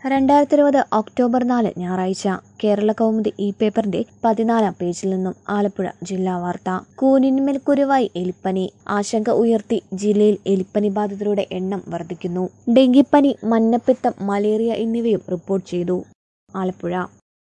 രണ്ടായിരത്തി ഇരുപത് ഒക്ടോബർ നാല് ഞായറാഴ്ച കേരള കൗമുദി ഇ പേപ്പറിന്റെ പതിനാലാം പേജിൽ നിന്നും ആലപ്പുഴ ജില്ലാ വാർത്ത കൂനിന്മേൽ കുരുവായി എലിപ്പനി ആശങ്ക ഉയർത്തി ജില്ലയിൽ എലിപ്പനി ബാധിതരുടെ എണ്ണം വർദ്ധിക്കുന്നു ഡെങ്കിപ്പനി മഞ്ഞപ്പിത്തം മലേറിയ എന്നിവയും റിപ്പോർട്ട് ചെയ്തു ആലപ്പുഴ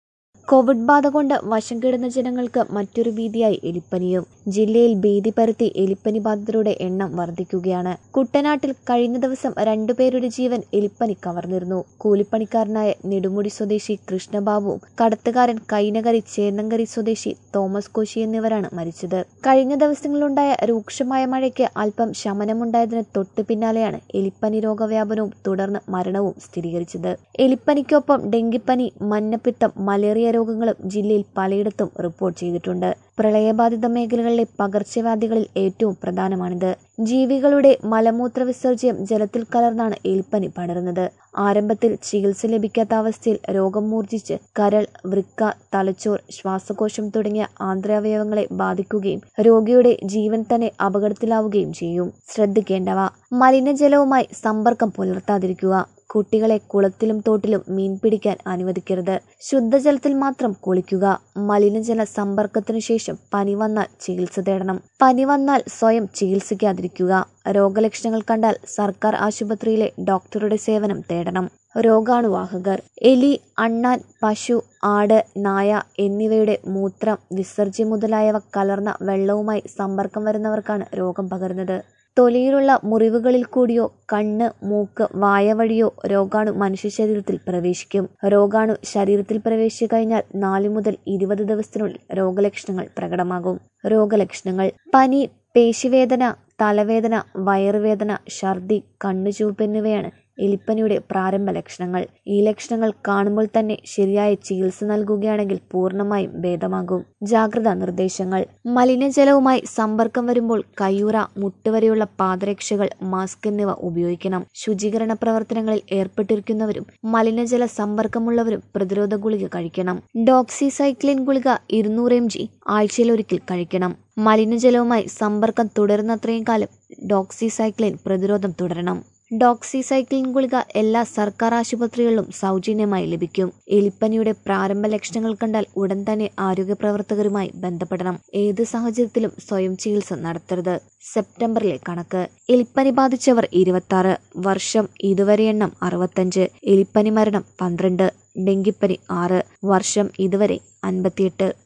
കോവിഡ് ബാധ കൊണ്ട് വശം കിടന്ന ജനങ്ങൾക്ക് മറ്റൊരു ഭീതിയായി എലിപ്പനിയും ജില്ലയിൽ ഭീതി പരത്തി എലിപ്പനി ബാധിതരുടെ എണ്ണം വർദ്ധിക്കുകയാണ് കുട്ടനാട്ടിൽ കഴിഞ്ഞ ദിവസം രണ്ടുപേരുടെ ജീവൻ എലിപ്പനി കവർന്നിരുന്നു കൂലിപ്പണിക്കാരനായ നെടുമുടി സ്വദേശി കൃഷ്ണബാബുവും കടത്തുകാരൻ കൈനകരി ചേന്നങ്കരി സ്വദേശി തോമസ് കോശി എന്നിവരാണ് മരിച്ചത് കഴിഞ്ഞ ദിവസങ്ങളിലുണ്ടായ രൂക്ഷമായ മഴയ്ക്ക് അല്പം ശമനമുണ്ടായതിന് തൊട്ടു പിന്നാലെയാണ് എലിപ്പനി രോഗവ്യാപനവും തുടർന്ന് മരണവും സ്ഥിരീകരിച്ചത് എലിപ്പനിക്കൊപ്പം ഡെങ്കിപ്പനി മഞ്ഞപ്പിത്തം മലേറിയ രോഗങ്ങളും ജില്ലയിൽ പലയിടത്തും റിപ്പോർട്ട് ചെയ്തിട്ടുണ്ട് പ്രളയബാധിത മേഖലകളിലെ പകർച്ചവ്യാധികളിൽ ഏറ്റവും പ്രധാനമാണിത് ജീവികളുടെ മലമൂത്ര വിസർജ്യം ജലത്തിൽ കലർന്നാണ് എലിപ്പനി പടരുന്നത് ആരംഭത്തിൽ ചികിത്സ ലഭിക്കാത്ത അവസ്ഥയിൽ രോഗം മൂർജിച്ച് കരൾ വൃക്ക തലച്ചോർ ശ്വാസകോശം തുടങ്ങിയ ആന്തരാവയവങ്ങളെ ബാധിക്കുകയും രോഗിയുടെ ജീവൻ തന്നെ അപകടത്തിലാവുകയും ചെയ്യും ശ്രദ്ധിക്കേണ്ടവ മലിനജലവുമായി സമ്പർക്കം പുലർത്താതിരിക്കുക കുട്ടികളെ കുളത്തിലും തോട്ടിലും മീൻ പിടിക്കാൻ അനുവദിക്കരുത് ശുദ്ധജലത്തിൽ മാത്രം കുളിക്കുക മലിനജല സമ്പർക്കത്തിനു ശേഷം പനി വന്നാൽ ചികിത്സ തേടണം പനി വന്നാൽ സ്വയം ചികിത്സിക്കാതിരിക്കുക രോഗലക്ഷണങ്ങൾ കണ്ടാൽ സർക്കാർ ആശുപത്രിയിലെ ഡോക്ടറുടെ സേവനം തേടണം രോഗാണുവാഹകർ എലി അണ്ണാൻ പശു ആട് നായ എന്നിവയുടെ മൂത്രം വിസർജ്യം മുതലായവ കലർന്ന വെള്ളവുമായി സമ്പർക്കം വരുന്നവർക്കാണ് രോഗം പകരുന്നത് തൊലിയിലുള്ള മുറിവുകളിൽ കൂടിയോ കണ്ണ് മൂക്ക് വായ വഴിയോ രോഗാണു മനുഷ്യ ശരീരത്തിൽ പ്രവേശിക്കും രോഗാണു ശരീരത്തിൽ പ്രവേശിച്ചു കഴിഞ്ഞാൽ നാലു മുതൽ ഇരുപത് ദിവസത്തിനുള്ളിൽ രോഗലക്ഷണങ്ങൾ പ്രകടമാകും രോഗലക്ഷണങ്ങൾ പനി പേശിവേദന തലവേദന വയറുവേദന ഛർദി കണ്ണുചൂപ്പ് എന്നിവയാണ് എലിപ്പനിയുടെ പ്രാരംഭ ലക്ഷണങ്ങൾ ഈ ലക്ഷണങ്ങൾ കാണുമ്പോൾ തന്നെ ശരിയായ ചികിത്സ നൽകുകയാണെങ്കിൽ പൂർണ്ണമായും ഭേദമാകും ജാഗ്രതാ നിർദ്ദേശങ്ങൾ മലിനജലവുമായി സമ്പർക്കം വരുമ്പോൾ കയ്യുറ മുട്ടുവരെയുള്ള പാദരക്ഷകൾ മാസ്ക് എന്നിവ ഉപയോഗിക്കണം ശുചീകരണ പ്രവർത്തനങ്ങളിൽ ഏർപ്പെട്ടിരിക്കുന്നവരും മലിനജല സമ്പർക്കമുള്ളവരും പ്രതിരോധ ഗുളിക കഴിക്കണം ഡോക്സിസൈക്ലിൻ ഗുളിക ഇരുന്നൂറ് എം ജി ആഴ്ചയിലൊരിക്കൽ കഴിക്കണം മലിനജലവുമായി സമ്പർക്കം തുടരുന്നത്രയും കാലം ഡോക്സിസൈക്ലിൻ പ്രതിരോധം തുടരണം ഡോക്സിസൈക്ലിൻ ഗുളിക എല്ലാ സർക്കാർ ആശുപത്രികളിലും സൗജന്യമായി ലഭിക്കും എലിപ്പനിയുടെ പ്രാരംഭ ലക്ഷണങ്ങൾ കണ്ടാൽ ഉടൻ തന്നെ ആരോഗ്യ പ്രവർത്തകരുമായി ബന്ധപ്പെടണം ഏത് സാഹചര്യത്തിലും സ്വയം ചികിത്സ നടത്തരുത് സെപ്റ്റംബറിലെ കണക്ക് എലിപ്പനി ബാധിച്ചവർ ഇരുപത്തി വർഷം ഇതുവരെ എണ്ണം അറുപത്തഞ്ച് എലിപ്പനി മരണം പന്ത്രണ്ട് ഡെങ്കിപ്പനി ആറ് വർഷം ഇതുവരെ അൻപത്തിയെട്ട്